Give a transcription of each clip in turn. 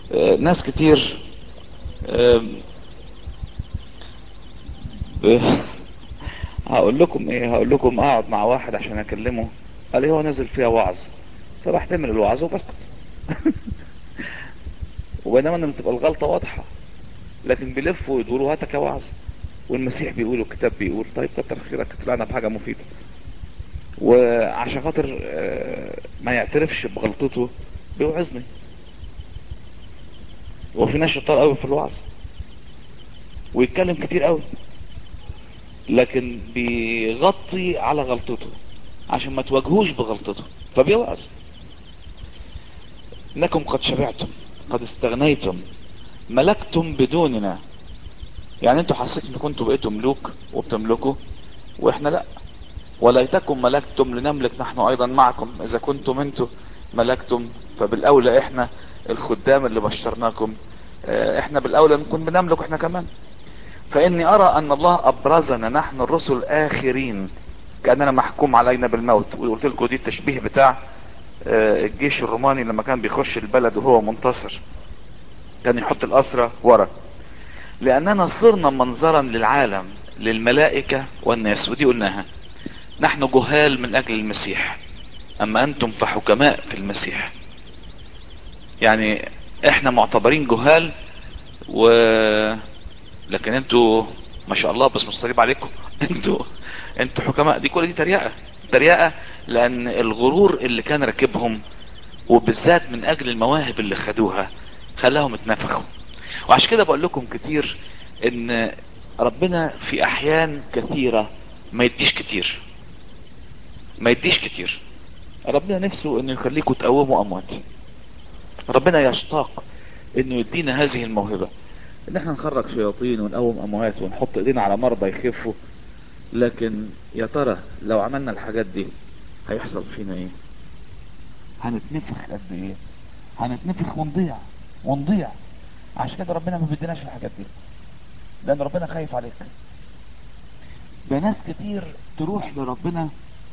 آه، ناس كتير آم، ب- هقول لكم ايه هقول لكم اقعد مع واحد عشان اكلمه قال لي هو نازل فيها وعظ فبحتمل الوعظ وبسكت وبينما ان بتبقى الغلطة واضحة لكن بيلفوا ويدوروا هاتك يا وعظ والمسيح بيقول والكتاب بيقول طيب كتر خيرك طلعنا بحاجة مفيدة وعشان خاطر آه، ما يعترفش بغلطته بيوعظني وفي ناس شطار قوي في الوعظ ويتكلم كتير قوي لكن بيغطي على غلطته عشان ما تواجهوش بغلطته فبيوعظ انكم قد شبعتم قد استغنيتم ملكتم بدوننا يعني انتوا حسيتوا ان كنتوا بقيتوا ملوك وبتملكوا واحنا لا وليتكم ملكتم لنملك نحن ايضا معكم اذا كنتم انتوا ملكتم فبالاولى احنا الخدام اللي بشرناكم اه، احنا بالاولى نكون بنملك احنا كمان فاني ارى ان الله ابرزنا نحن الرسل الاخرين كاننا محكوم علينا بالموت وقلت لكم دي التشبيه بتاع اه، الجيش الروماني لما كان بيخش البلد وهو منتصر كان يحط الاسرى ورا لاننا صرنا منظرا للعالم للملائكة والناس ودي قلناها نحن جهال من اجل المسيح اما انتم فحكماء في المسيح يعني احنا معتبرين جهال و لكن انتوا ما شاء الله بس مصطلب عليكم انتوا انتوا حكماء دي كل دي تريقة تريقة لان الغرور اللي كان راكبهم وبالذات من اجل المواهب اللي خدوها خلاهم اتنفخوا وعشان كده بقول لكم كتير ان ربنا في احيان كثيرة ما يديش كتير ما يديش كتير ربنا نفسه انه يخليكم تقوموا اموات ربنا يشتاق انه يدينا هذه الموهبة ان احنا نخرج شياطين ونقوم اموات ونحط ايدينا على مرضى يخفوا لكن يا ترى لو عملنا الحاجات دي هيحصل فينا ايه هنتنفخ قد ايه هنتنفخ ونضيع ونضيع عشان كده ربنا ما بيديناش الحاجات دي لان ربنا خايف عليك ده ناس كتير تروح لربنا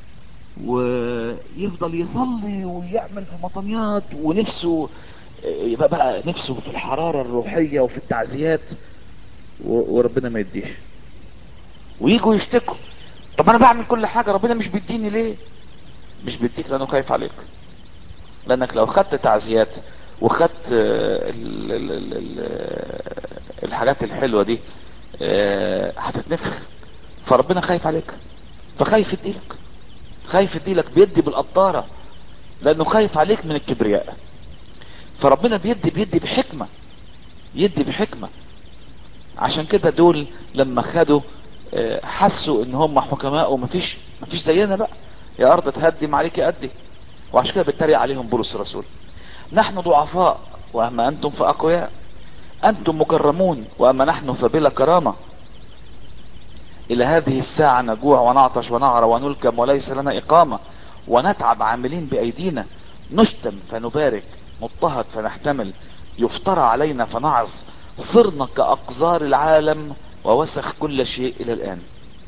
ويفضل يصلي ويعمل في مطنيات ونفسه يبقى بقى نفسه في الحرارة الروحية وفي التعزيات و- وربنا ما يديش ويجوا يشتكوا طب انا بعمل كل حاجة ربنا مش بيديني ليه مش بيديك لانه خايف عليك لانك لو خدت تعزيات وخدت آه، ال- ال- ال- ال- الحاجات الحلوة دي آه، هتتنفخ فربنا خايف عليك فخايف يديلك خايف يديلك بيدي بالقطارة لانه خايف عليك من الكبرياء فربنا بيدي بيدي بحكمة يدي بحكمة عشان كده دول لما خدوا آه، حسوا ان هم حكماء ومفيش مفيش زينا بقى يا ارض تهدي ما عليك ادي وعشان كده بيتريق عليهم بولس الرسول نحن ضعفاء واما انتم فاقوياء انتم مكرمون واما نحن فبلا كرامة الى هذه الساعة نجوع ونعطش ونعرى ونلكم وليس لنا اقامة ونتعب عاملين بايدينا نشتم فنبارك نضطهد فنحتمل يفترى علينا فنعظ صرنا كأقذار العالم ووسخ كل شيء الى الان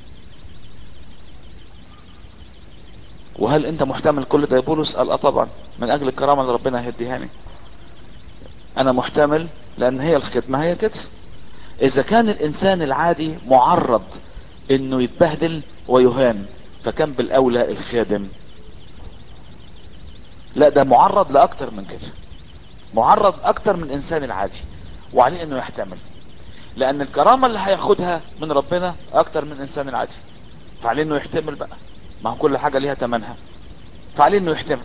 وهل انت محتمل كل ده يا بولس قال اه طبعا من اجل الكرامة اللي ربنا هيديهاني انا محتمل لان هي الخدمة هي كده اذا كان الانسان العادي معرض انه يتبهدل ويهان فكان بالاولى الخادم لا ده معرض لاكتر من كده معرض اكتر من الانسان العادي وعليه انه يحتمل لان الكرامة اللي هياخدها من ربنا اكتر من الانسان العادي فعليه انه يحتمل بقى ما هو كل حاجة ليها تمنها فعليه انه يحتمل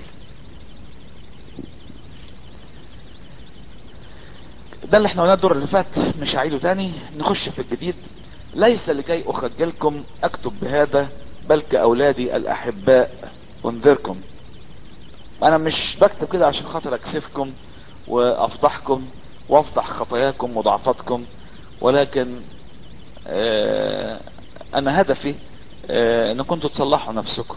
ده اللي احنا قلناه الدور اللي فات مش هعيده تاني نخش في الجديد ليس لكي اخجلكم اكتب بهذا بل كاولادي الاحباء انذركم انا مش بكتب كده عشان خاطر اكسفكم وافضحكم وافضح خطاياكم وضعفاتكم ولكن آه انا هدفي آه ان كنتوا تصلحوا نفسكم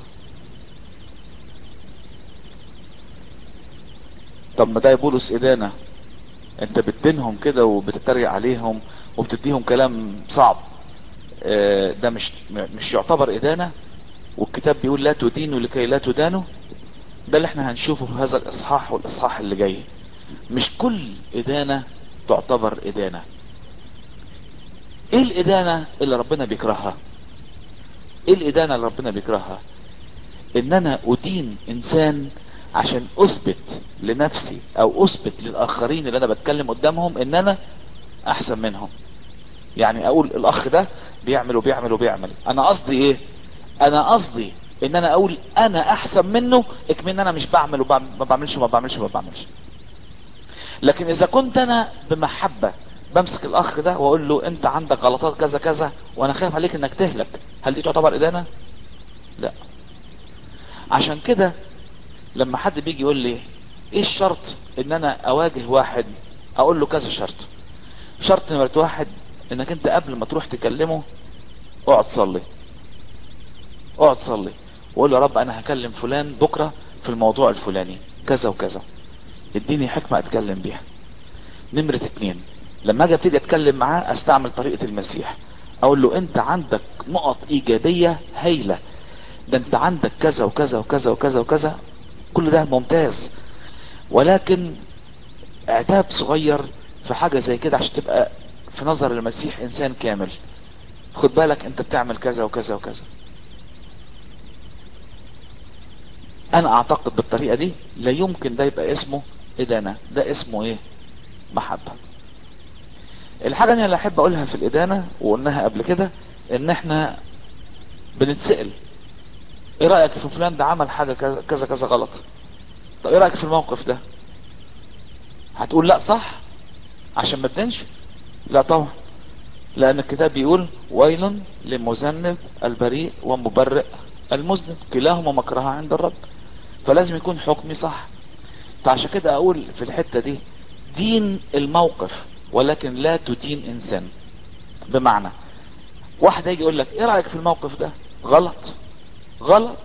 طب ما ده بولس ادانة انت بتدينهم كده وبتتريق عليهم وبتديهم كلام صعب آه ده مش مش يعتبر ادانة والكتاب بيقول لا تدينوا لكي لا تدانوا ده اللي احنا هنشوفه في هذا الاصحاح والاصحاح اللي جاي مش كل ادانة تعتبر ادانة ايه الادانة اللي ربنا بيكرهها ايه الادانة اللي ربنا بيكرهها ان انا ادين انسان عشان اثبت لنفسي او اثبت للاخرين اللي انا بتكلم قدامهم ان انا احسن منهم يعني اقول الاخ ده بيعمل وبيعمل وبيعمل انا قصدي ايه انا قصدي ان انا اقول انا احسن منه اكمن انا مش بعمل وما بعملش وما بعملش وما بعملش لكن اذا كنت انا بمحبة بمسك الاخ ده واقول له انت عندك غلطات كذا كذا وانا خايف عليك انك تهلك هل دي تعتبر ادانة لا عشان كده لما حد بيجي يقول لي ايه الشرط ان انا اواجه واحد اقول له كذا شرط شرط نمرة واحد انك انت قبل ما تروح تكلمه اقعد صلي اقعد صلي وقول يا رب انا هكلم فلان بكرة في الموضوع الفلاني كذا وكذا اديني حكمة اتكلم بيها نمرة اتنين لما اجي ابتدي اتكلم معاه استعمل طريقة المسيح اقول له انت عندك نقط ايجابية هايلة ده انت عندك كذا وكذا وكذا وكذا وكذا كل ده ممتاز ولكن اعتاب صغير في حاجة زي كده عشان تبقى في نظر المسيح انسان كامل خد بالك انت بتعمل كذا وكذا وكذا انا اعتقد بالطريقة دي لا يمكن ده يبقى اسمه ادانة ده اسمه ايه محبة الحاجة اللي احب اقولها في الادانة وقلناها قبل كده ان احنا بنتسأل ايه رأيك في فلان ده عمل حاجة كذا كذا, كذا غلط طب ايه رأيك في الموقف ده هتقول لا صح عشان ما تدنش لا طبعا لان الكتاب بيقول ويل لمذنب البريء ومبرئ المذنب كلاهما مكرها عند الرب فلازم يكون حكمي صح فعشان كده اقول في الحتة دي دين الموقف ولكن لا تدين انسان بمعنى واحد يجي يقول لك ايه رأيك في الموقف ده غلط غلط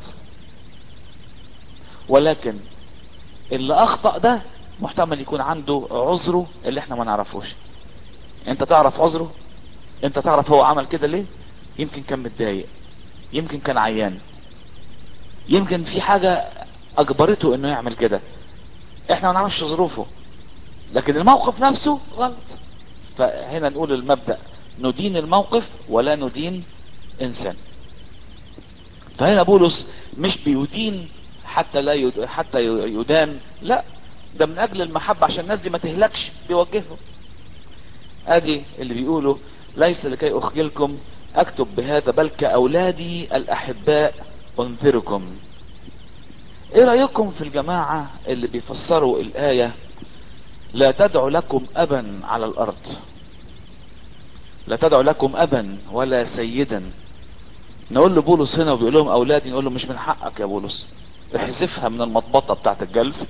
ولكن اللي اخطأ ده محتمل يكون عنده عذره اللي احنا ما نعرفوش انت تعرف عذره انت تعرف هو عمل كده ليه يمكن كان متضايق يمكن كان عيان يمكن في حاجة اجبرته انه يعمل كده احنا ما نعرفش ظروفه لكن الموقف نفسه غلط فهنا نقول المبدأ ندين الموقف ولا ندين انسان فهنا بولس مش بيدين حتى لا يد... حتى يدان لا ده من اجل المحبة عشان الناس دي ما تهلكش بيوجههم ادي اللي بيقولوا ليس لكي اخجلكم اكتب بهذا بل كاولادي الاحباء انذركم ايه رأيكم في الجماعة اللي بيفسروا الاية لا تدعو لكم ابا على الارض لا تدعو لكم ابا ولا سيدا نقول لبولس هنا وبيقول لهم اولادي نقول له مش من حقك يا بولس احذفها من المضبطة بتاعت الجلسة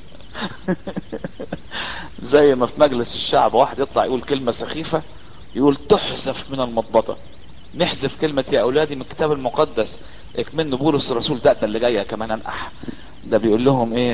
زي ما في مجلس الشعب واحد يطلع يقول كلمة سخيفة يقول تحذف من المضبطة نحذف كلمة يا اولادي من الكتاب المقدس اكمن بولس الرسول ده ده اللي جاية كمان انقح ده بيقول لهم ايه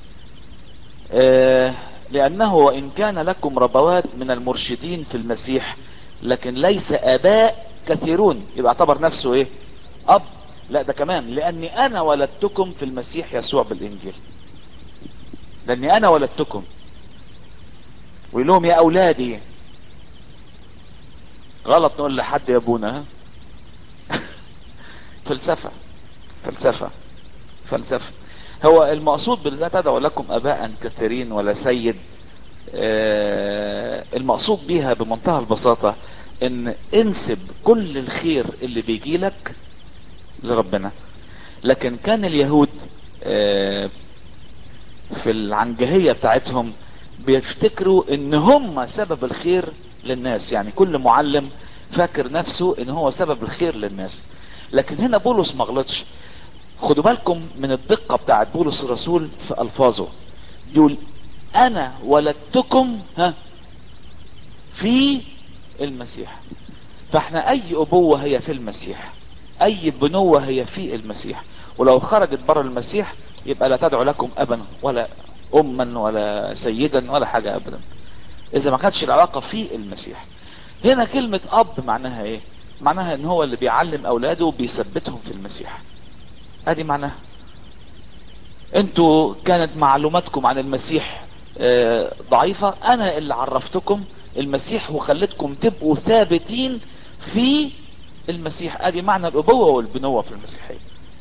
آه لانه وان كان لكم ربوات من المرشدين في المسيح لكن ليس اباء كثيرون يبقى اعتبر نفسه ايه اب لا ده كمان لاني انا ولدتكم في المسيح يسوع بالانجيل لاني انا ولدتكم ويقول لهم يا اولادي غلط نقول لحد يا ابونا فلسفة فلسفة فلسفة هو المقصود بالله تدعو لكم اباء كثيرين ولا سيد آه المقصود بيها بمنتهى البساطة ان انسب كل الخير اللي بيجي لك لربنا لكن كان اليهود آه في العنجهية بتاعتهم بيفتكروا ان هم سبب الخير للناس يعني كل معلم فاكر نفسه ان هو سبب الخير للناس لكن هنا بولس ما غلطش خدوا بالكم من الدقة بتاعت بولس الرسول في الفاظه يقول انا ولدتكم ها في المسيح فاحنا اي ابوة هي في المسيح اي بنوة هي في المسيح ولو خرجت بره المسيح يبقى لا تدعو لكم ابا ولا اما ولا سيدا ولا حاجة ابدا اذا ما كانتش العلاقة في المسيح هنا كلمة اب معناها ايه معناها ان هو اللي بيعلم اولاده وبيثبتهم في المسيح ادي معناها انتوا كانت معلوماتكم عن المسيح آه، ضعيفة انا اللي عرفتكم المسيح وخليتكم تبقوا ثابتين في المسيح ادي معنى الابوة والبنوة في المسيحية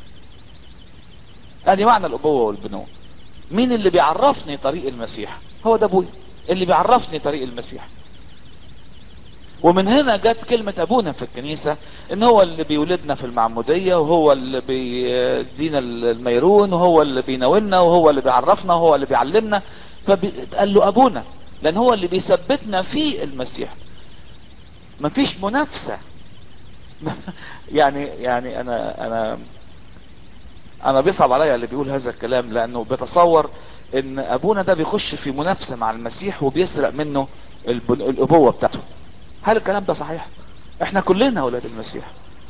ادي معنى الابوة والبنوة مين اللي بيعرفني طريق المسيح هو ده ابويا اللي بيعرفني طريق المسيح ومن هنا جت كلمة ابونا في الكنيسة ان هو اللي بيولدنا في المعمودية وهو اللي بيدينا الميرون وهو اللي بيناولنا وهو اللي بيعرفنا وهو اللي بيعلمنا فقال له ابونا لان هو اللي بيثبتنا في المسيح مفيش منافسة يعني يعني انا انا انا بيصعب عليا اللي بيقول هذا الكلام لانه بيتصور ان ابونا ده بيخش في منافسة مع المسيح وبيسرق منه البن- الابوة بتاعته هل الكلام ده صحيح احنا كلنا اولاد المسيح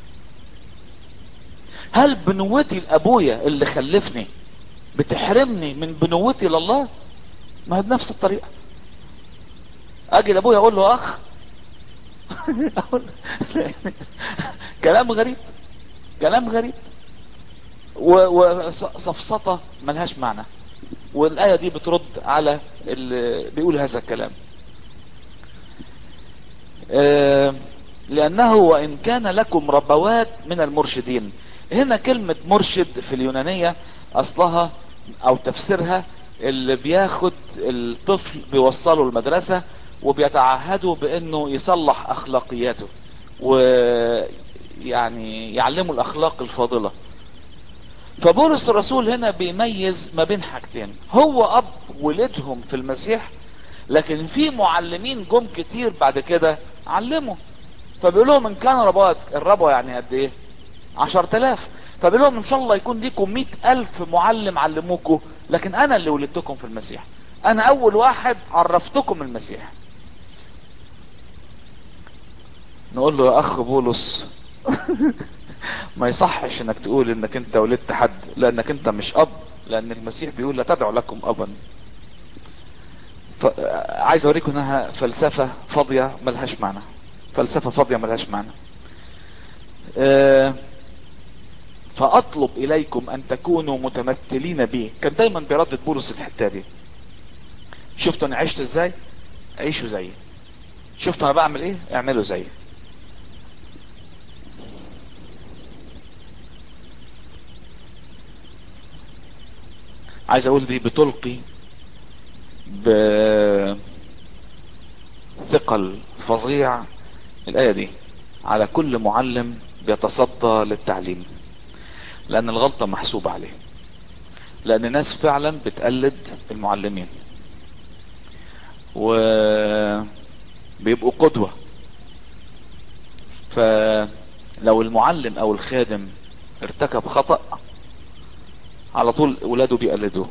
هل بنوتي لابويا اللي خلفني بتحرمني من بنوتي لله ما هي بنفس الطريقة اجي لابويا اقول له اخ أقول- كلام غريب كلام غريب وسفسطة ملهاش معنى والآية دي بترد على اللي بيقول هذا الكلام آه، لأنه وإن كان لكم ربوات من المرشدين هنا كلمة مرشد في اليونانية أصلها أو تفسيرها اللي بياخد الطفل بيوصله المدرسة وبيتعهدوا بأنه يصلح أخلاقياته ويعني يعلمه الأخلاق الفاضلة فبولس الرسول هنا بيميز ما بين حاجتين هو اب ولدهم في المسيح لكن في معلمين جم كتير بعد كده علموا فبيقول لهم ان كان ربوات الربوة يعني قد ايه عشر تلاف فبيقول لهم ان شاء الله يكون ليكم مئة الف معلم علموكم لكن انا اللي ولدتكم في المسيح انا اول واحد عرفتكم المسيح نقول له يا اخ بولس ما يصحش انك تقول انك انت ولدت حد لانك انت مش اب لان المسيح بيقول لا تدعو لكم ابا ف... عايز اوريكم انها فلسفة فاضية ملهاش معنى فلسفة فاضية ملهاش معنى آه، فاطلب اليكم ان تكونوا متمثلين بي كان دايما بيردد بولس الحتة دي شفتوا انا عشت ازاي عيشوا زيي شفتوا انا بعمل ايه اعملوا زيي عايز اقول دي بتلقي بثقل فظيع الآية دي على كل معلم بيتصدى للتعليم لأن الغلطة محسوبة عليه لأن الناس فعلا بتقلد المعلمين وبيبقوا قدوة فلو المعلم أو الخادم ارتكب خطأ على طول ولاده بيقلدوه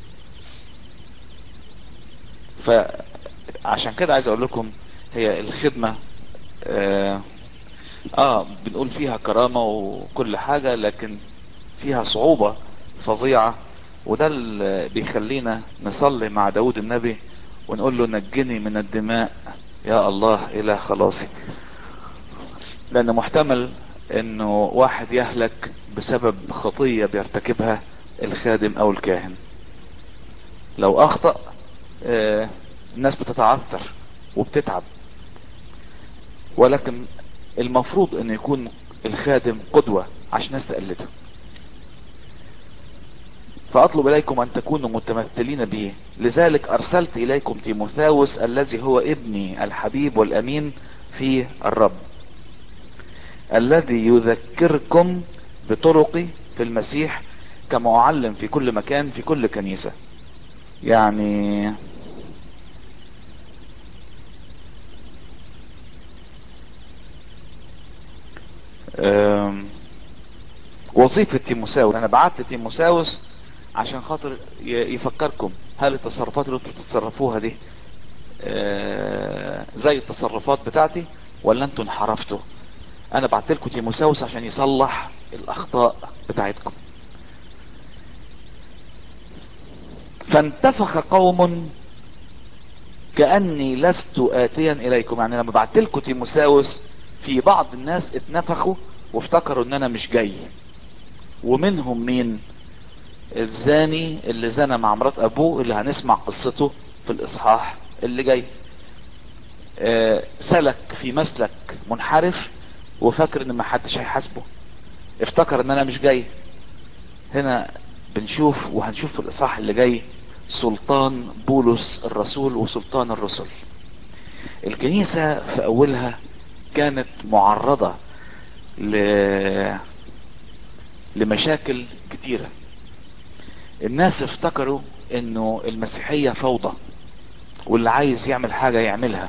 فعشان كده عايز اقول لكم هي الخدمة آه, اه بنقول فيها كرامة وكل حاجة لكن فيها صعوبة فظيعة وده اللي بيخلينا نصلي مع داود النبي ونقول له نجني من الدماء يا الله الى خلاصي لان محتمل انه واحد يهلك بسبب خطية بيرتكبها الخادم او الكاهن لو اخطأ آه الناس بتتعثر وبتتعب ولكن المفروض ان يكون الخادم قدوة عشان الناس تقلده فاطلب اليكم ان تكونوا متمثلين به لذلك ارسلت اليكم تيموثاوس الذي هو ابني الحبيب والامين في الرب الذي يذكركم بطرقي في المسيح كمعلم في كل مكان في كل كنيسة يعني وظيفة تيموساوس انا بعت تيموساوس عشان خاطر يفكركم هل التصرفات اللي انتوا بتتصرفوها دي زي التصرفات بتاعتي ولا انتوا انحرفتوا انا بعت لكم تيموساوس عشان يصلح الاخطاء بتاعتكم فانتفخ قوم كأني لست آتيا إليكم يعني لما بعت لكم تيموساوس في بعض الناس اتنفخوا وافتكروا ان انا مش جاي ومنهم مين الزاني اللي زنى مع مرات ابوه اللي هنسمع قصته في الاصحاح اللي جاي آه، سلك في مسلك منحرف وفاكر ان ما حدش هيحاسبه افتكر ان انا مش جاي هنا بنشوف وهنشوف في الاصحاح اللي جاي سلطان بولس الرسول وسلطان الرسل الكنيسة في اولها كانت معرضة ل... لمشاكل كتيرة الناس افتكروا انه المسيحية فوضى واللي عايز يعمل حاجة يعملها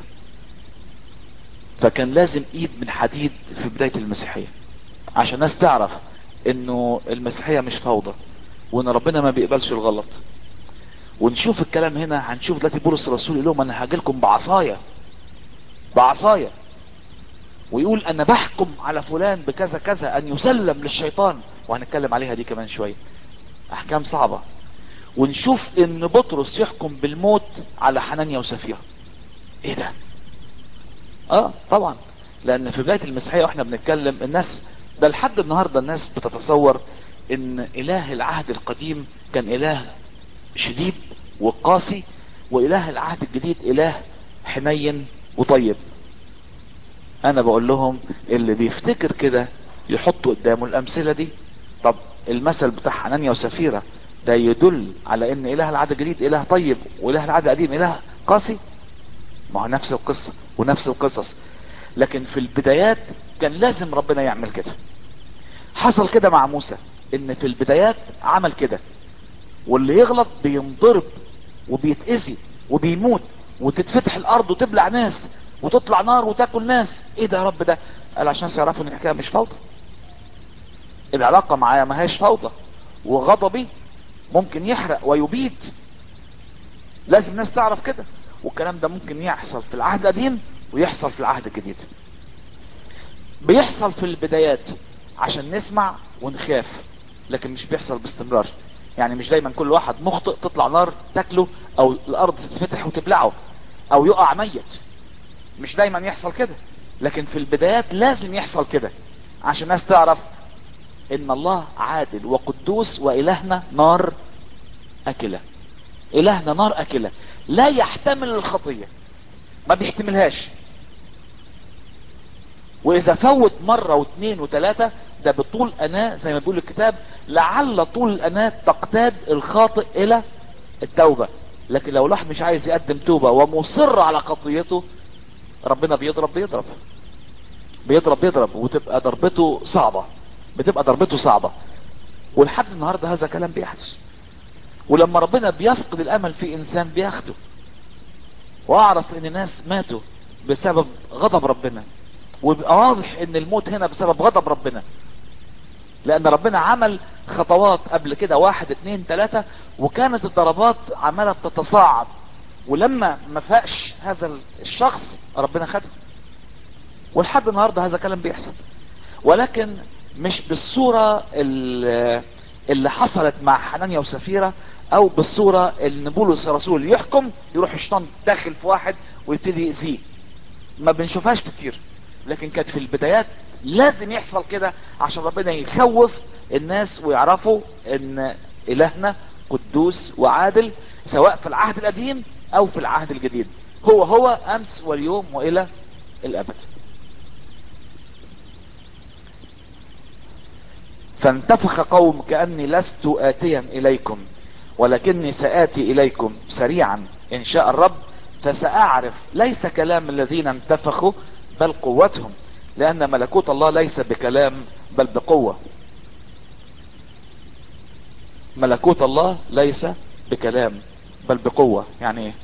فكان لازم ايد من حديد في بداية المسيحية عشان الناس تعرف انه المسيحية مش فوضى وان ربنا ما بيقبلش الغلط ونشوف الكلام هنا هنشوف دلوقتي بولس الرسول يقول لهم انا هاجيلكم بعصايا بعصايا ويقول انا بحكم على فلان بكذا كذا ان يسلم للشيطان وهنتكلم عليها دي كمان شوية احكام صعبة ونشوف ان بطرس يحكم بالموت على حنانيا وسفيرة ايه ده اه طبعا لان في بداية المسيحية واحنا بنتكلم الناس ده لحد النهاردة الناس بتتصور ان اله العهد القديم كان اله شديد وقاسي واله العهد الجديد اله حنين وطيب انا بقول لهم اللي بيفتكر كده يحط قدامه الامثلة دي طب المثل بتاع حنانيا وسفيرة ده يدل على ان اله العهد الجديد اله طيب واله العهد القديم اله قاسي ما هو نفس القصة ونفس القصص لكن في البدايات كان لازم ربنا يعمل كده حصل كده مع موسى ان في البدايات عمل كده واللي يغلط بينضرب وبيتأذي وبيموت وتتفتح الارض وتبلع ناس وتطلع نار وتاكل ناس ايه ده يا رب ده قال عشان يعرفوا ان الحكايه مش فوضى العلاقه معايا ما هيش فوضى وغضبي ممكن يحرق ويبيد لازم الناس تعرف كده والكلام ده ممكن يحصل في العهد القديم ويحصل في العهد الجديد بيحصل في البدايات عشان نسمع ونخاف لكن مش بيحصل باستمرار يعني مش دايما كل واحد مخطئ تطلع نار تاكله او الارض تتفتح وتبلعه او يقع ميت مش دايما يحصل كده لكن في البدايات لازم يحصل كده عشان الناس تعرف ان الله عادل وقدوس والهنا نار اكلة الهنا نار اكلة لا يحتمل الخطية ما بيحتملهاش واذا فوت مرة واثنين وثلاثة ده بطول اناة زي ما بيقول الكتاب لعل طول الاناة تقتاد الخاطئ الى التوبة لكن لو الواحد مش عايز يقدم توبة ومصر على خطيته ربنا بيضرب بيضرب بيضرب بيضرب وتبقى ضربته صعبة بتبقى ضربته صعبة ولحد النهاردة هذا كلام بيحدث ولما ربنا بيفقد الامل في انسان بياخده واعرف ان ناس ماتوا بسبب غضب ربنا ويبقى واضح ان الموت هنا بسبب غضب ربنا لان ربنا عمل خطوات قبل كده واحد اتنين تلاتة وكانت الضربات عمالة تتصاعد ولما ما فاقش هذا الشخص ربنا خده ولحد النهاردة هذا كلام بيحصل ولكن مش بالصورة اللي حصلت مع حنانيا وسفيرة او بالصورة ان بولس الرسول يحكم يروح الشيطان داخل في واحد ويبتدي يأذيه ما بنشوفهاش كتير لكن كانت في البدايات لازم يحصل كده عشان ربنا يخوف الناس ويعرفوا ان الهنا قدوس وعادل سواء في العهد القديم او في العهد الجديد هو هو امس واليوم والى الابد فانتفخ قوم كأني لست آتيا إليكم ولكني سآتي إليكم سريعا إن شاء الرب فسأعرف ليس كلام الذين انتفخوا بل قوتهم لأن ملكوت الله ليس بكلام بل بقوة ملكوت الله ليس بكلام بل بقوة يعني ايه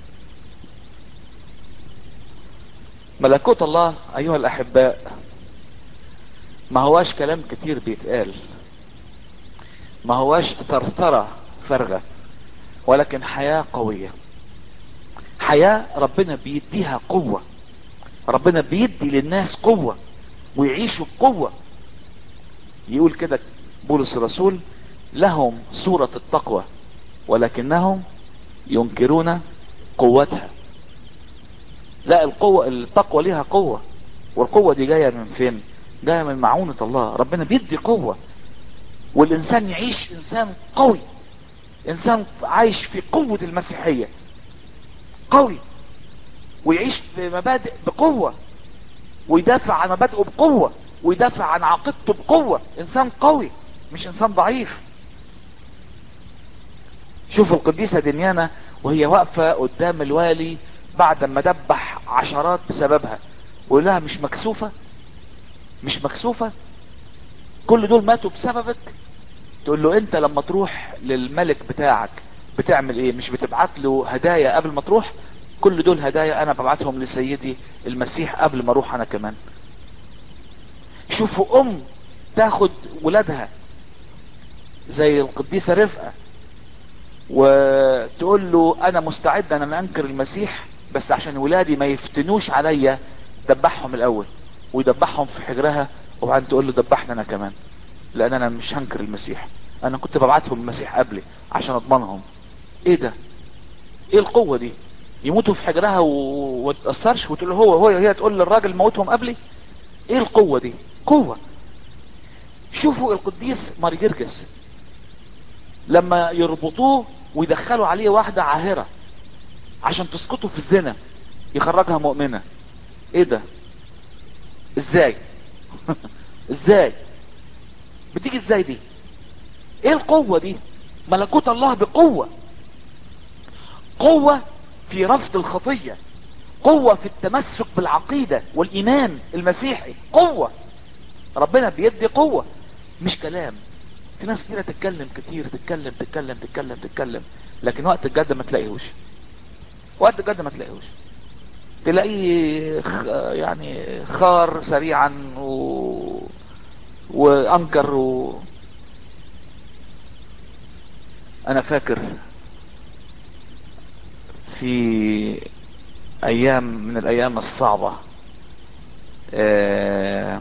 ملكوت الله ايها الاحباء ما هواش كلام كتير بيتقال ما هواش ثرثرة فارغة ولكن حياة قوية حياة ربنا بيديها قوة ربنا بيدي للناس قوة ويعيشوا بقوة يقول كده بولس الرسول لهم صورة التقوى ولكنهم ينكرون قوتها لا القوة التقوى ليها قوة والقوة دي جاية من فين جاية من معونة الله ربنا بيدي قوة والانسان يعيش انسان قوي انسان عايش في قوة المسيحية قوي ويعيش في مبادئ بقوة ويدافع عن مبادئه بقوة ويدافع عن عقيدته بقوة انسان قوي مش انسان ضعيف شوفوا القديسة دنيانا وهي واقفة قدام الوالي بعد ما دبح عشرات بسببها ويقول لها مش مكسوفة مش مكسوفة كل دول ماتوا بسببك تقول له انت لما تروح للملك بتاعك بتعمل ايه مش بتبعت له هدايا قبل ما تروح كل دول هدايا انا ببعتهم لسيدي المسيح قبل ما اروح انا كمان شوفوا ام تاخد ولادها زي القديسة رفقة وتقول له انا مستعد ان انا انكر المسيح بس عشان ولادي ما يفتنوش عليا دبحهم الاول ويدبحهم في حجرها وبعدين تقول له دبحنا انا كمان لان انا مش هنكر المسيح انا كنت ببعتهم المسيح قبلي عشان اضمنهم ايه ده ايه القوة دي يموتوا في حجرها و- وما تتأثرش وتقول له هو هو هي تقول للراجل موتهم قبلي ايه القوة دي قوة شوفوا القديس مارجرجس لما يربطوه ويدخلوا عليه واحدة عاهرة عشان تسقطه في الزنا يخرجها مؤمنة ايه ده ازاي ازاي بتيجي ازاي دي ايه القوة دي ملكوت الله بقوة قوة في رفض الخطية قوة في التمسك بالعقيدة والايمان المسيحي قوة ربنا بيدي قوة مش كلام في ناس كده تتكلم كتير تتكلم تتكلم تتكلم تتكلم لكن وقت الجد ما تلاقيهوش وقت الجد ما تلاقيهوش تلاقيه خ... يعني خار سريعا و... وانكر و... انا فاكر في ايام من الايام الصعبة آه،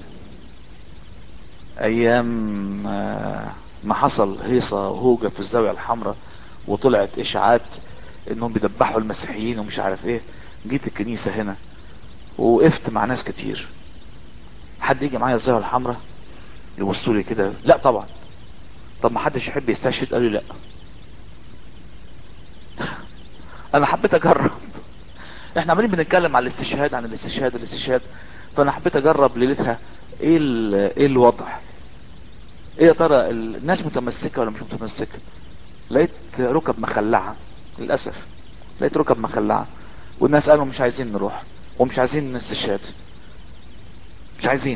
ايام آه، ما حصل هيصة وهوجة في الزاوية الحمراء وطلعت اشاعات انهم بيدبحوا المسيحيين ومش عارف ايه جيت الكنيسة هنا ووقفت مع ناس كتير حد يجي معايا الزاوية الحمراء يبصوا لي كده لا طبعا طب ما حدش يحب يستشهد قالوا لا انا حبيت اجرب احنا عمالين بنتكلم على الاستشهاد عن الاستشهاد الاستشهاد فانا حبيت اجرب ليلتها ايه ال- ايه الوضع ايه يا ترى الناس متمسكه ولا مش متمسكه لقيت ركب مخلعه للاسف لقيت ركب مخلعه والناس قالوا مش عايزين نروح ومش عايزين نستشهاد مش عايزين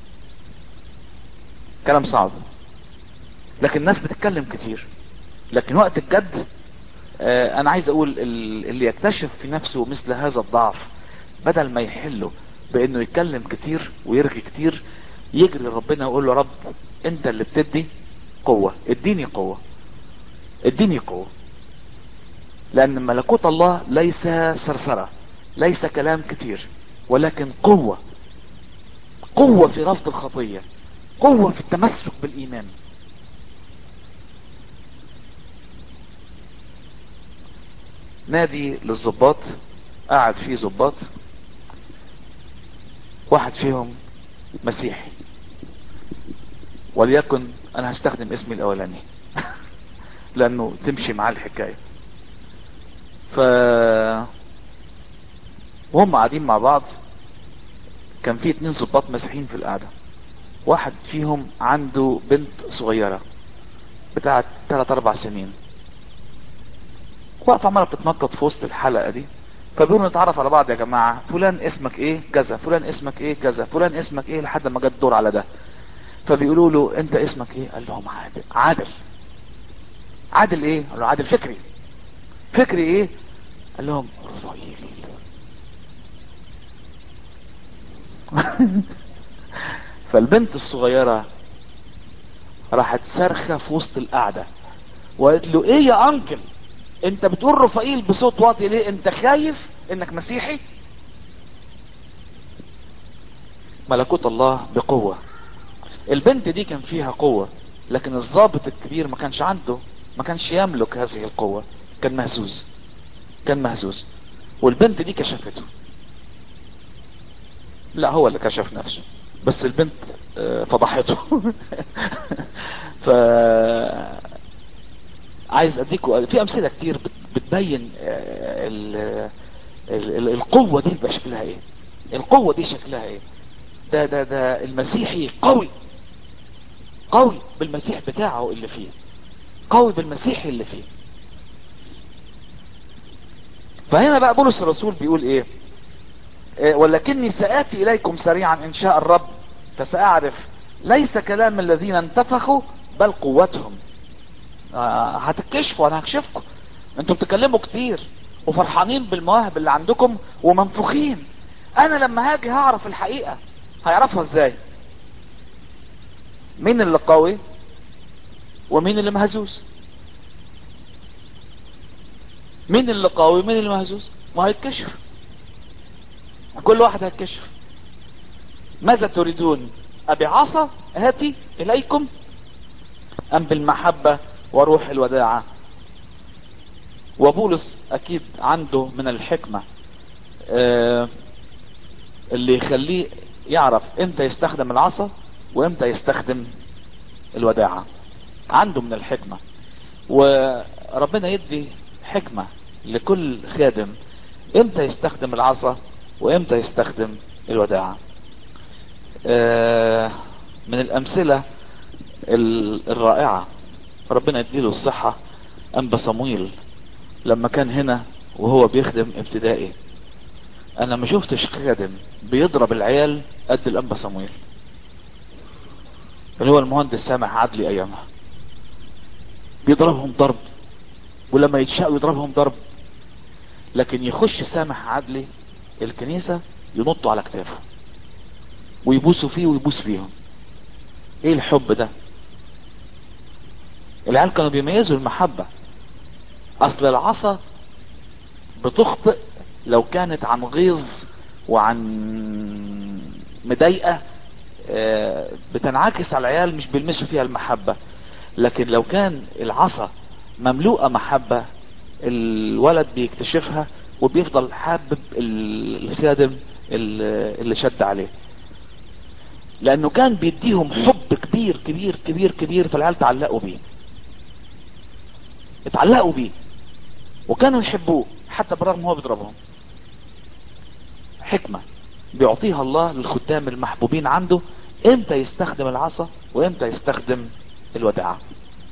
كلام صعب لكن الناس بتتكلم كتير لكن وقت الجد آه، انا عايز اقول ال- اللي يكتشف في نفسه مثل هذا الضعف بدل ما يحله بانه يتكلم كتير ويرغي كتير يجري ربنا ويقول له رب انت اللي بتدي قوة اديني قوة اديني قوة لان ملكوت الله ليس سرسرة ليس كلام كتير ولكن قوة قوة في رفض الخطية قوة في التمسك بالايمان نادي للظباط قاعد فيه ظباط واحد فيهم مسيحي وليكن انا هستخدم اسمي الاولاني لانه تمشي معاه الحكاية ف وهم قاعدين مع بعض كان في اتنين ظباط مسيحيين في القعدة واحد فيهم عنده بنت صغيرة بتاعت 3 4 سنين واقفة عمالة بتتنطط في وسط الحلقة دي فبيقولوا نتعرف على بعض يا جماعة فلان اسمك ايه كذا فلان اسمك ايه كذا فلان اسمك ايه لحد ما جت الدور على ده فبيقولوا له انت اسمك ايه قال لهم عادل عادل عادل ايه قال له عادل فكري فكري ايه قال لهم رفايل فالبنت الصغيرة راحت صارخة في وسط القعدة وقالت له ايه يا انكل انت بتقول رفائيل بصوت واطي ليه انت خايف انك مسيحي ملكوت الله بقوة البنت دي كان فيها قوة لكن الضابط الكبير ما كانش عنده ما كانش يملك هذه القوة كان مهزوز كان مهزوز والبنت دي كشفته لا هو اللي كشف نفسه بس البنت آه، فضحته ف عايز اديكوا في امثله كتير بت- بتبين آه، ال- ال- ال- القوة دي يبقى شكلها ايه القوة دي شكلها ايه ده ده ده المسيحي قوي قوي بالمسيح بتاعه اللي فيه قوي بالمسيح اللي فيه فهنا بقى بولس الرسول بيقول ايه إيه، ولكني سآتي إليكم سريعا إن شاء الرب فسأعرف ليس كلام الذين انتفخوا بل قوتهم آه، هتكشفوا انا هكشفكم انتوا بتتكلموا كتير وفرحانين بالمواهب اللي عندكم ومنفوخين انا لما هاجي هعرف الحقيقة هيعرفها ازاي مين اللي قوي ومين اللي مهزوز مين اللي قوي ومين اللي مهزوز ما هيتكشف كل واحد هيتكشف ماذا تريدون ابي عصا هاتي اليكم ام بالمحبة وروح الوداعة وبولس اكيد عنده من الحكمة آه، اللي يخليه يعرف امتى يستخدم العصا وامتى يستخدم الوداعة عنده من الحكمة وربنا يدي حكمة لكل خادم امتى يستخدم العصا وامتى يستخدم الوداعة آه، من الامثلة ال- الرائعة ربنا يديله الصحة انبا صمويل لما كان هنا وهو بيخدم ابتدائي انا ما شفتش خادم بيضرب العيال قد الانبا صمويل اللي هو المهندس سامح عدلي ايامها بيضربهم ضرب ولما يتشاء يضربهم ضرب لكن يخش سامح عدلي الكنيسة ينطوا على كتافه ويبوسوا فيه ويبوس فيهم ايه الحب ده العيال كانوا بيميزوا المحبة اصل العصا بتخطئ لو كانت عن غيظ وعن مضايقة آه، بتنعكس على العيال مش بيلمسوا فيها المحبة لكن لو كان العصا مملوءة محبة الولد بيكتشفها وبيفضل حابب ال- الخادم ال- اللي شد عليه لانه كان بيديهم حب كبير كبير كبير كبير فالعيال تعلقوا بيه اتعلقوا بيه وكانوا يحبوه حتى برغم هو بيضربهم حكمة بيعطيها الله للخدام المحبوبين عنده امتى يستخدم العصا وامتى يستخدم الوداعة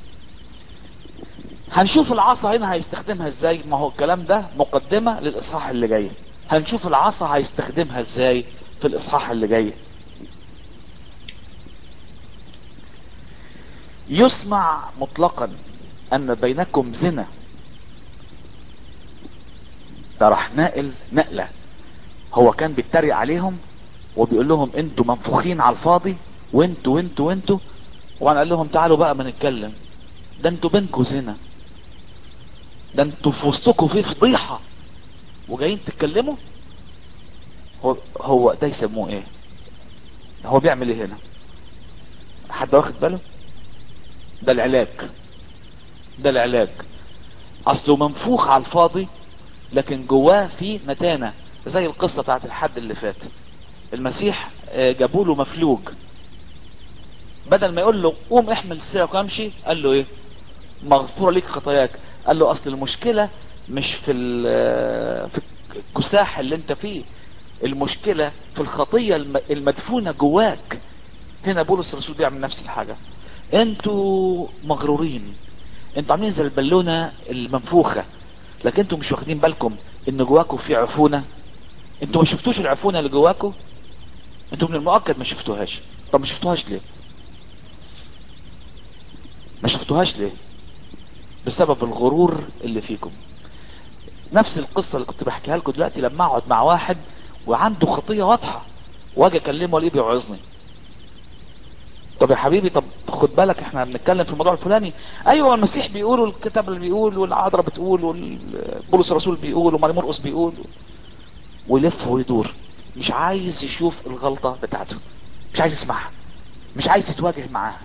هنشوف العصا هنا هيستخدمها ازاي ما هو الكلام ده مقدمة للاصحاح اللي جاي هنشوف العصا هيستخدمها ازاي في الاصحاح اللي جاي يسمع مطلقا ان بينكم زنا ده راح ناقل نقلة هو كان بيتريق عليهم وبيقول لهم انتوا منفوخين على الفاضي وانتوا وانتوا وانتوا وانا قال لهم تعالوا بقى ما نتكلم ده انتوا بينكوا زنا ده انتوا في وسطكوا في فضيحة وجايين تتكلموا هو هو ده يسموه ايه هو بيعمل ايه هنا حد واخد باله ده العلاج ده العلاج اصله منفوخ على الفاضي لكن جواه في متانة زي القصة بتاعت الحد اللي فات المسيح آه، جابوا له مفلوج بدل ما يقول له قوم احمل سيرك وامشي قال له ايه مغفورة ليك خطاياك قال له اصل المشكلة مش في ال- في الكساح اللي انت فيه المشكلة في الخطية الم- المدفونة جواك هنا بولس الرسول بيعمل نفس الحاجة انتوا مغرورين انتوا عاملين زي البالونة المنفوخة لكن انتوا مش واخدين بالكم ان جواكم في عفونة انتوا ما شفتوش العفونة اللي جواكم انتوا من المؤكد ما شفتوهاش طب ما شفتوهاش ليه ما شفتوهاش ليه بسبب الغرور اللي فيكم نفس القصة اللي كنت بحكيها لكم دلوقتي لما اقعد مع واحد وعنده خطية واضحة واجي اكلمه الاقيه بيوعظني طب يا حبيبي طب خد بالك احنا بنتكلم في الموضوع الفلاني ايوه المسيح بيقول والكتاب اللي بيقول والعذراء بتقول وبولس الرسول بيقول وماري مرقس بيقول ويلف ويدور مش عايز يشوف الغلطة بتاعته مش عايز يسمعها مش عايز يتواجه معاها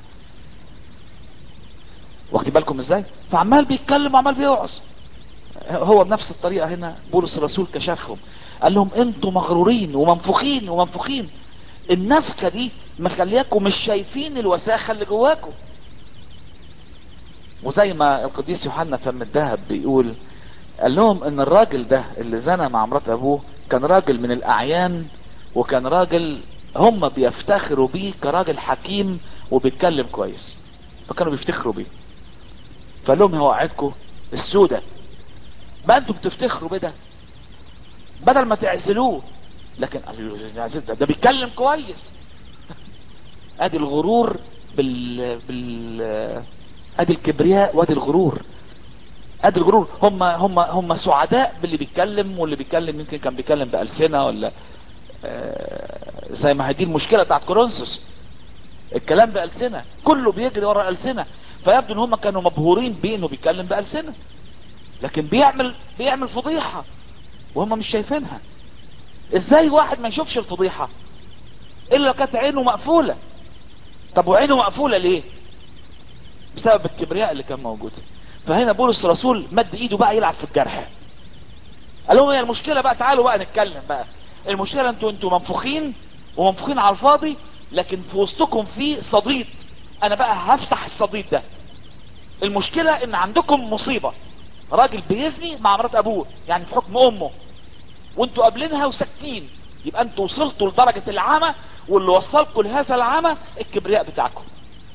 واخدين بالكم ازاي فعمال بيتكلم وعمال بيوعظ هو بنفس الطريقة هنا بولس الرسول كشفهم قال لهم انتوا مغرورين ومنفوخين ومنفوخين النفخة دي مخلياكم مش شايفين الوساخة اللي جواكم وزي ما القديس يوحنا فم الذهب بيقول قال لهم ان الراجل ده اللي زنى مع مرات ابوه كان راجل من الاعيان وكان راجل هم بيفتخروا بيه كراجل حكيم وبيتكلم كويس فكانوا بيفتخروا بيه فقال لهم هو وعدكم السودة ما انتوا بتفتخروا بده بدل ما تعزلوه لكن قالوا ده, ده بيتكلم كويس ادي الغرور بال بال ادي الكبرياء وادي الغرور ادي الغرور هم هم هم سعداء باللي بيتكلم واللي بيتكلم يمكن كان بيتكلم بألسنة ولا آه زي ما هدي المشكلة بتاعت كورنثوس الكلام بألسنة كله بيجري ورا ألسنة فيبدو ان هم كانوا مبهورين بيه انه بيتكلم بألسنة لكن بيعمل بيعمل فضيحة وهم مش شايفينها ازاي واحد ما يشوفش الفضيحة الا لو كانت عينه مقفولة طب وعينه مقفولة ليه بسبب الكبرياء اللي كان موجود فهنا بولس الرسول مد ايده بقى يلعب في الجرح قال لهم هي المشكلة بقى تعالوا بقى نتكلم بقى المشكلة انتوا انتوا منفوخين ومنفوخين على الفاضي لكن في وسطكم في صديد انا بقى هفتح الصديد ده المشكلة ان عندكم مصيبة راجل بيزني مع مرات ابوه يعني في حكم امه وانتوا قابلينها وساكتين يبقى انتوا وصلتوا لدرجة العمى واللي وصلكم لهذا العمى الكبرياء بتاعكم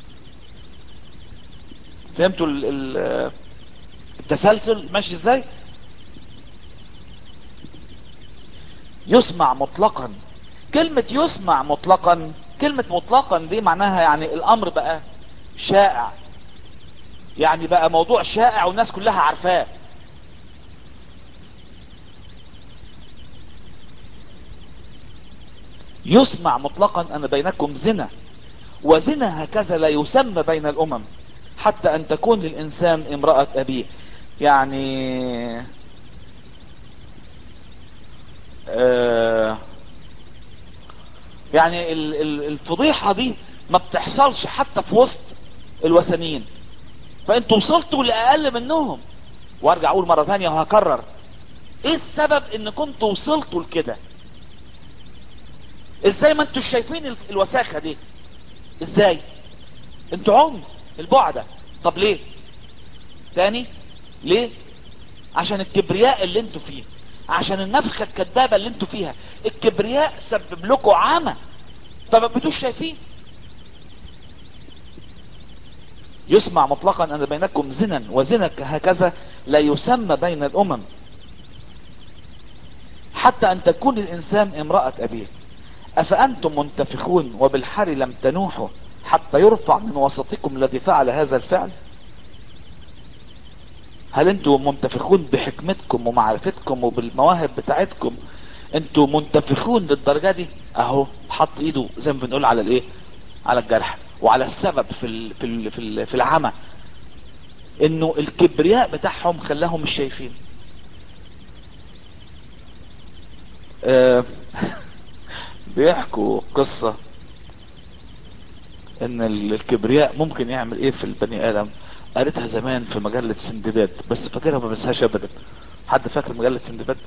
فهمتوا ال ال التسلسل ماشي ازاي يسمع مطلقا كلمة يسمع مطلقا كلمة مطلقا دي معناها يعني الامر بقى شائع يعني بقى موضوع شائع والناس كلها عارفاه يسمع مطلقا ان بينكم زنا وزنا هكذا لا يسمى بين الامم حتى ان تكون للانسان امرأة ابيه يعني آه يعني الفضيحة دي ما بتحصلش حتى في وسط الوثنيين فانتوا وصلتوا لاقل منهم وارجع اقول مرة ثانية وهكرر ايه السبب ان كنتوا وصلتوا لكده ازاي ما انتوا شايفين الوساخة دي ازاي انتوا عنف البعدة طب ليه تاني ليه عشان الكبرياء اللي انتوا فيه عشان النفخة الكذابة اللي انتوا فيها الكبرياء سبب لكم عمى فما بتوش شايفين يسمع مطلقا ان بينكم زنا وزنا هكذا لا يسمى بين الامم حتى ان تكون الانسان امرأة ابيه افانتم منتفخون وبالحر لم تنوحوا حتى يرفع من وسطكم الذي فعل هذا الفعل هل انتم منتفخون بحكمتكم ومعرفتكم وبالمواهب بتاعتكم انتم منتفخون للدرجة دي اهو حط ايده زي ما بنقول على الايه على الجرح وعلى السبب في ال في ال في, ال في العمى انه الكبرياء بتاعهم خلاهم مش شايفين آه بيحكوا قصة ان الكبرياء ممكن يعمل ايه في البني ادم قريتها زمان في مجلة سندباد بس فاكرها ما بنساهاش ابدا حد فاكر مجلة سندباد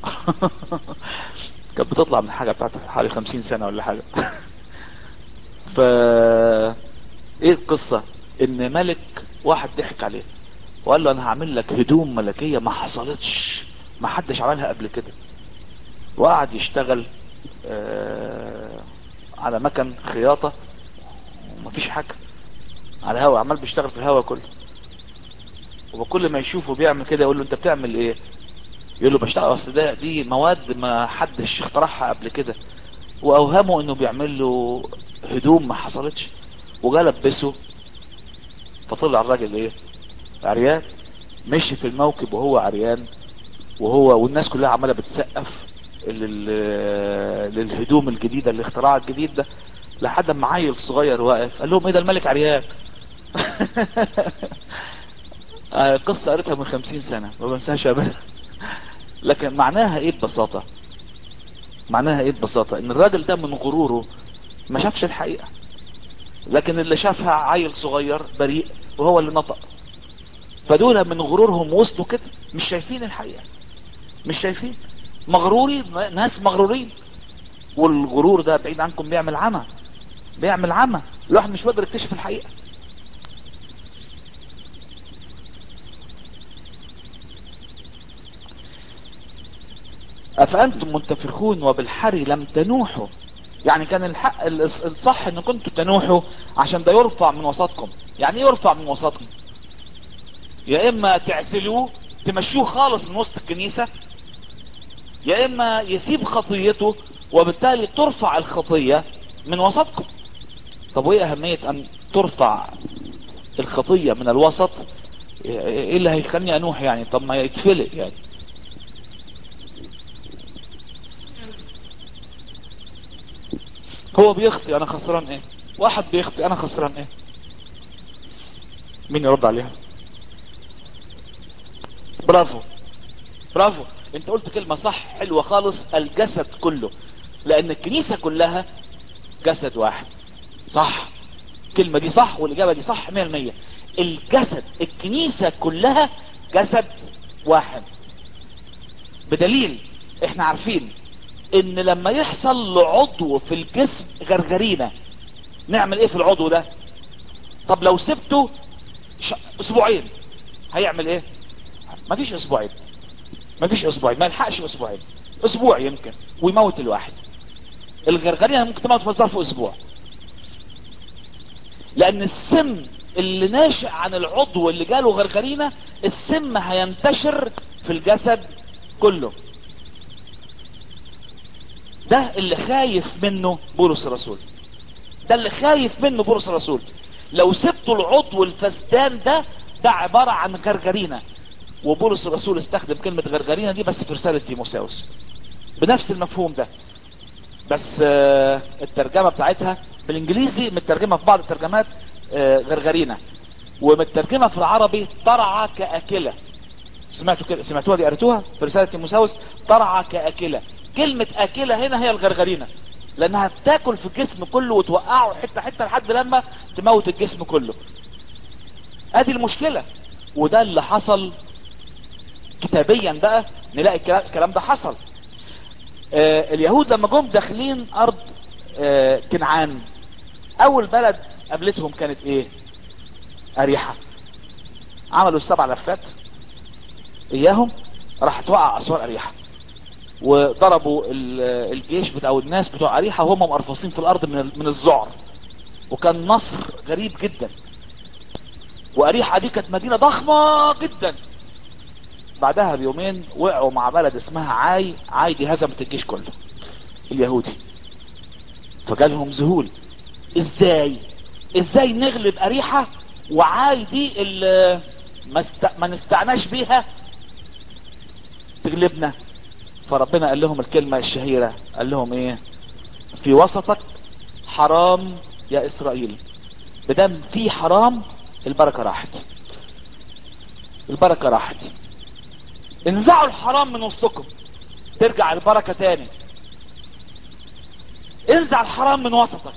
كانت بتطلع من حاجة بتاعت حوالي خمسين سنة ولا حاجة ف ايه القصة ان ملك واحد ضحك عليه وقال له انا هعمل لك هدوم ملكية ما حصلتش ما حدش عملها قبل كده وقعد يشتغل آه على مكن خياطة ومفيش حاجة على الهوا عمال بيشتغل في الهوا كله وكل ما يشوفه بيعمل كده يقول له انت بتعمل ايه يقول له بشتغل اصل ده دي مواد ما حدش اخترعها قبل كده واوهمه انه بيعمل له هدوم ما حصلتش وجا لبسه فطلع الراجل ايه عريان مشي في الموكب وهو عريان وهو والناس كلها عماله بتسقف للهدوم الجديدة الاختراع الجديد ده لحد ما عيل صغير واقف قال لهم ايه ده الملك عريان قصة قريتها من خمسين سنة ما بنساهاش ابدا لكن معناها ايه ببساطة معناها ايه ببساطة ان الراجل ده من غروره ما شافش الحقيقة لكن اللي شافها عيل صغير بريء وهو اللي نطق فدول من غرورهم وصلوا كده مش شايفين الحقيقة مش شايفين مغرورين ناس مغرورين والغرور ده بعيد عنكم بيعمل عمى بيعمل عمى الواحد مش بيقدر يكتشف الحقيقة افانتم منتفخون وبالحري لم تنوحوا يعني كان الحق الص- الصح ان كنتوا تنوحوا عشان ده يرفع من وسطكم يعني ايه يرفع من وسطكم يا اما تعسلوه تمشوه خالص من وسط الكنيسة يا اما يسيب خطيته وبالتالي ترفع الخطية من وسطكم طب وايه اهمية ان ترفع الخطية من الوسط ايه اللي هيخليني انوح يعني طب ما يتفلق يعني هو بيخطي انا خسران ايه واحد بيخطي انا خسران ايه مين يرد عليها برافو برافو انت قلت كلمة صح حلوة خالص الجسد كله لان الكنيسة كلها جسد واحد صح الكلمة دي صح والاجابة دي صح 100% الجسد الكنيسة كلها جسد واحد بدليل احنا عارفين ان لما يحصل لعضو في الجسم غرغرينة نعمل ايه في العضو ده طب لو سبته ش... اسبوعين هيعمل ايه مفيش اسبوعين مفيش اسبوعين ما يلحقش اسبوعين اسبوع يمكن ويموت الواحد الغرغرينة ممكن تموت في ظرف اسبوع لان السم اللي ناشئ عن العضو اللي جاله غرغرينة السم هينتشر في الجسد كله ده اللي خايف منه بولس الرسول ده اللي خايف منه بولس الرسول لو سبتوا العضو الفسدان ده ده عبارة عن غرغرينة وبولس الرسول استخدم كلمة غرغرينة دي بس في رسالة تيموساوس بنفس المفهوم ده بس آه، الترجمة بتاعتها بالانجليزي مترجمة في بعض الترجمات آه، غرغرينة ومترجمة في العربي طرعة كأكلة سمعتوا كده سمعتوها دي قريتوها في رسالة تيموساوس طرعة كأكلة كلمة أكلة هنا هي الغرغرينة لأنها بتاكل في الجسم كله وتوقعه حتة حتة لحد لما تموت الجسم كله ادي المشكلة وده اللي حصل كتابيا بقى نلاقي الكلا- الكلام ده حصل آه اليهود لما جم داخلين ارض آه كنعان اول بلد قابلتهم كانت ايه اريحة عملوا السبع لفات اياهم راح توقع اسوار اريحة وضربوا ال- الجيش بتاع أو الناس بتوع اريحة وهم مقرفصين في الارض من ال- من الذعر وكان نصر غريب جدا واريحة دي كانت مدينة ضخمة جدا بعدها بيومين وقعوا مع بلد اسمها عاي عاي دي هزمت الجيش كله اليهودي فجالهم ذهول ازاي ازاي نغلب اريحة وعاي دي اللي ما, است... ما نستعناش بيها تغلبنا فربنا قال لهم الكلمة الشهيرة قال لهم ايه في وسطك حرام يا اسرائيل بدم في حرام البركة راحت البركة راحت انزعوا الحرام من وسطكم ترجع البركة تاني انزع الحرام من وسطك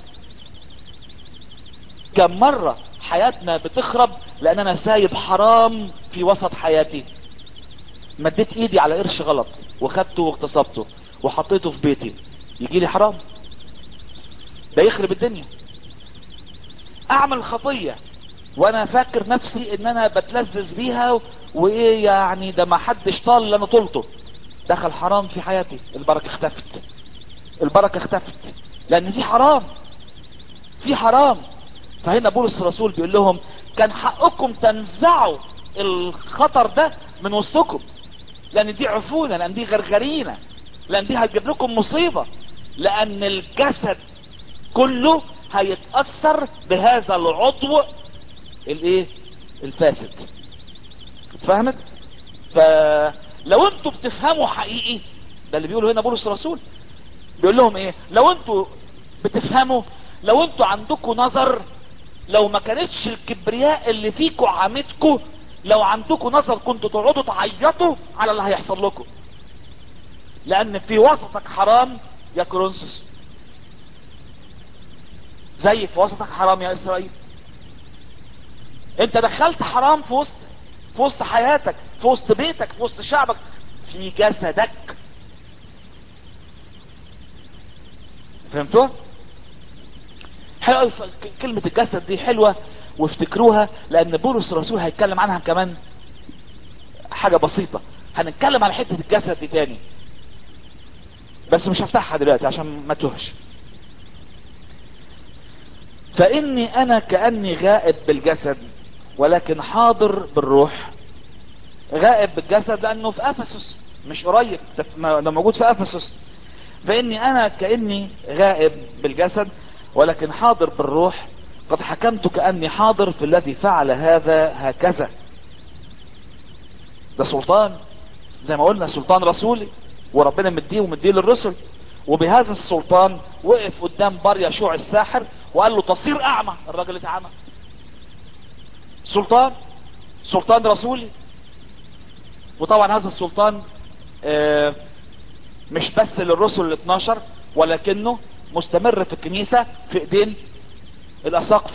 كم مرة حياتنا بتخرب لان انا سايب حرام في وسط حياتي مديت ايدي على قرش غلط وخدته واغتصبته وحطيته في بيتي يجي لي حرام ده يخرب الدنيا اعمل خطية وانا فاكر نفسي ان انا بتلذذ بيها وايه يعني ده ما حدش طال اللي انا طولته دخل حرام في حياتي البركة اختفت البركة اختفت لان في حرام في حرام فهنا بولس الرسول بيقول لهم كان حقكم تنزعوا الخطر ده من وسطكم لان دي عفونة لان دي غرغرينة لان دي هتجيب لكم مصيبة لان الجسد كله هيتأثر بهذا العضو الايه الفاسد اتفهمت فلو انتوا بتفهموا حقيقي ده اللي بيقوله هنا بولس الرسول بيقول لهم ايه لو انتوا بتفهموا لو انتوا عندكم نظر لو ما كانتش الكبرياء اللي فيكوا عامتكوا لو عندكم نظر كنتوا تقعدوا تعيطوا على اللي هيحصل لكم لان في وسطك حرام يا كورنثوس زي في وسطك حرام يا اسرائيل انت دخلت حرام في وسط في وسط حياتك في وسط بيتك في وسط شعبك في جسدك فهمتوا حلوة كلمة الجسد دي حلوة وافتكروها لان بولس الرسول هيتكلم عنها كمان حاجة بسيطة هنتكلم على حتة الجسد دي تاني بس مش هفتحها دلوقتي عشان ما تهش فاني انا كاني غائب بالجسد ولكن حاضر بالروح غائب بالجسد لانه في افسس مش قريب ده في- ده موجود في افسس فاني انا كاني غائب بالجسد ولكن حاضر بالروح قد حكمت كاني حاضر في الذي فعل هذا هكذا ده سلطان زي ما قلنا سلطان رسولي وربنا مديه ومديه للرسل وبهذا السلطان وقف قدام بار يشوع الساحر وقال له تصير اعمى الراجل اتعمى سلطان سلطان رسولي وطبعا هذا السلطان آه، مش بس للرسل ال 12 ولكنه مستمر في الكنيسة في ايدين الاساقفة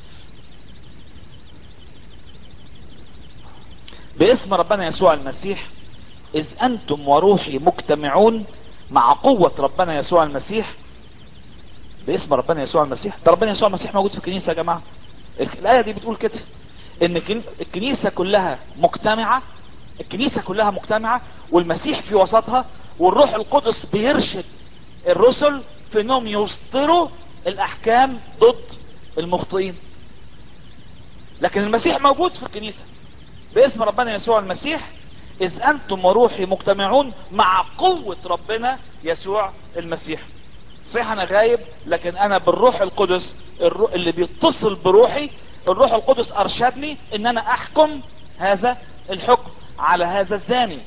باسم ربنا يسوع المسيح اذ انتم وروحي مجتمعون مع قوة ربنا يسوع المسيح باسم ربنا يسوع المسيح ده ربنا يسوع المسيح موجود في الكنيسة يا جماعة الآية دي بتقول كده ان الكن- الكنيسة كلها مجتمعة الكنيسة كلها مجتمعة والمسيح في وسطها والروح القدس بيرشد الرسل في انهم يصدروا الاحكام ضد المخطئين لكن المسيح موجود في الكنيسة باسم ربنا يسوع المسيح اذ انتم وروحي مجتمعون مع قوة ربنا يسوع المسيح صحيح انا غايب لكن انا بالروح القدس الرو... اللي بيتصل بروحي الروح القدس ارشدني ان انا احكم هذا الحكم على هذا الزاني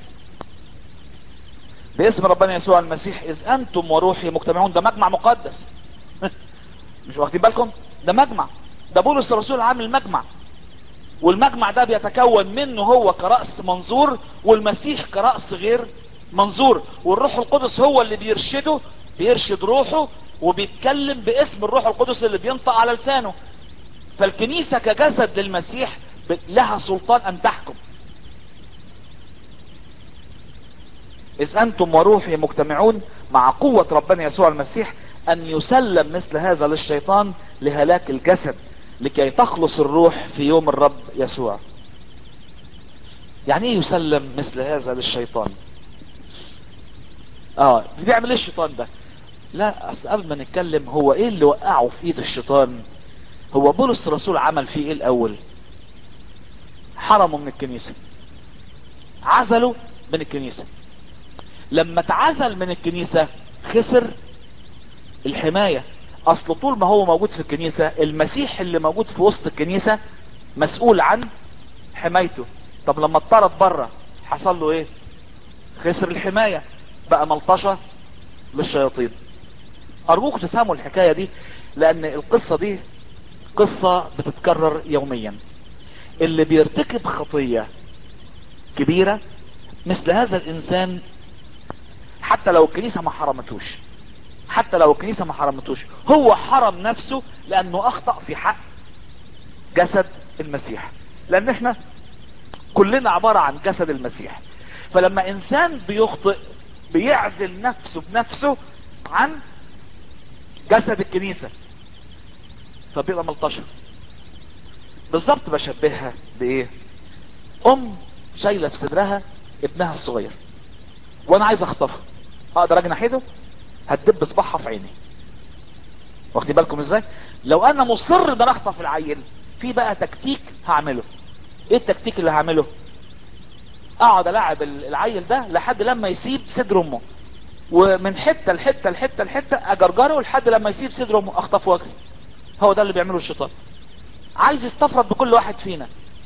باسم ربنا يسوع المسيح اذ انتم وروحي مجتمعون ده مجمع مقدس مش واخدين بالكم ده مجمع ده بولس الرسول عامل مجمع والمجمع ده بيتكون منه هو كرأس منظور والمسيح كرأس غير منظور والروح القدس هو اللي بيرشده بيرشد روحه وبيتكلم باسم الروح القدس اللي بينطق على لسانه فالكنيسة كجسد للمسيح ب- لها سلطان ان تحكم اذ انتم وروحي مجتمعون مع قوة ربنا يسوع المسيح ان يسلم مثل هذا للشيطان لهلاك الجسد لكي تخلص الروح في يوم الرب يسوع يعني ايه يسلم مثل هذا للشيطان اه بيعمل ايه الشيطان ده لا اصل قبل ما نتكلم هو ايه اللي وقعه في ايد الشيطان هو بولس الرسول عمل فيه ايه الاول حرمه من الكنيسة عزله من الكنيسة لما اتعزل من الكنيسة خسر الحماية اصل طول ما هو موجود في الكنيسة المسيح اللي موجود في وسط الكنيسة مسؤول عن حمايته طب لما اتطرد بره حصل له ايه خسر الحماية بقى ملطشة للشياطين ارجوك تفهموا الحكاية دي لان القصة دي قصة بتتكرر يوميا اللي بيرتكب خطية كبيرة مثل هذا الانسان حتى لو الكنيسة ما حرمتوش حتى لو الكنيسة ما حرمتوش هو حرم نفسه لانه اخطأ في حق جسد المسيح لان احنا كلنا عبارة عن جسد المسيح فلما انسان بيخطئ بيعزل نفسه بنفسه عن جسد الكنيسة فبيبقى ملطشة بالظبط بشبهها بايه ام شايلة في صدرها ابنها الصغير وانا عايز اخطفه اقدر اجي ناحيته هتدب صباحها في عيني واخدين بالكم ازاي لو انا مصر ان انا اخطف العيل في بقى تكتيك هعمله ايه التكتيك اللي هعمله اقعد العب العيل ده لحد لما يسيب صدر امه ومن حتة لحتة لحتة لحتة اجرجره لحد لما يسيب صدر امه اخطف واجري هو ده اللي بيعمله الشيطان عايز يستفرد بكل واحد فينا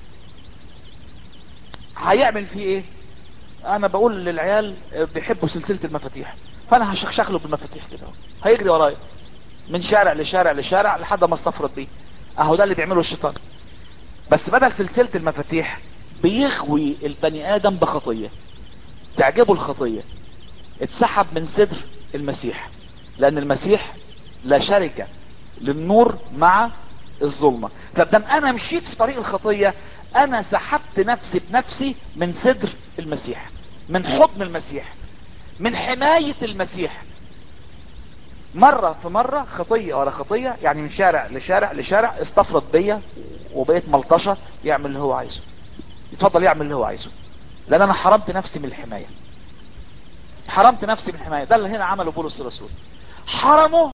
هيعمل فيه ايه انا بقول للعيال بيحبوا سلسلة المفاتيح فانا هشخشخ له بالمفاتيح كده هيجري ورايا من شارع لشارع لشارع لحد ما استفرد بيه اهو ده اللي بيعمله الشيطان بس بدل سلسلة المفاتيح بيغوي البني ادم بخطية تعجبه الخطية اتسحب من صدر المسيح لان المسيح لا شركة للنور مع الظلمة فبدم انا مشيت في طريق الخطية انا سحبت نفسي بنفسي من صدر المسيح من حضن المسيح من حماية المسيح مرة في مرة خطية ورا خطية يعني من شارع لشارع لشارع استفرد بيا وبقيت ملطشة يعمل اللي هو عايزه يتفضل يعمل اللي هو عايزه لان انا حرمت نفسي من الحماية حرمت نفسي من الحماية ده اللي هنا عمله بولس الرسول حرمه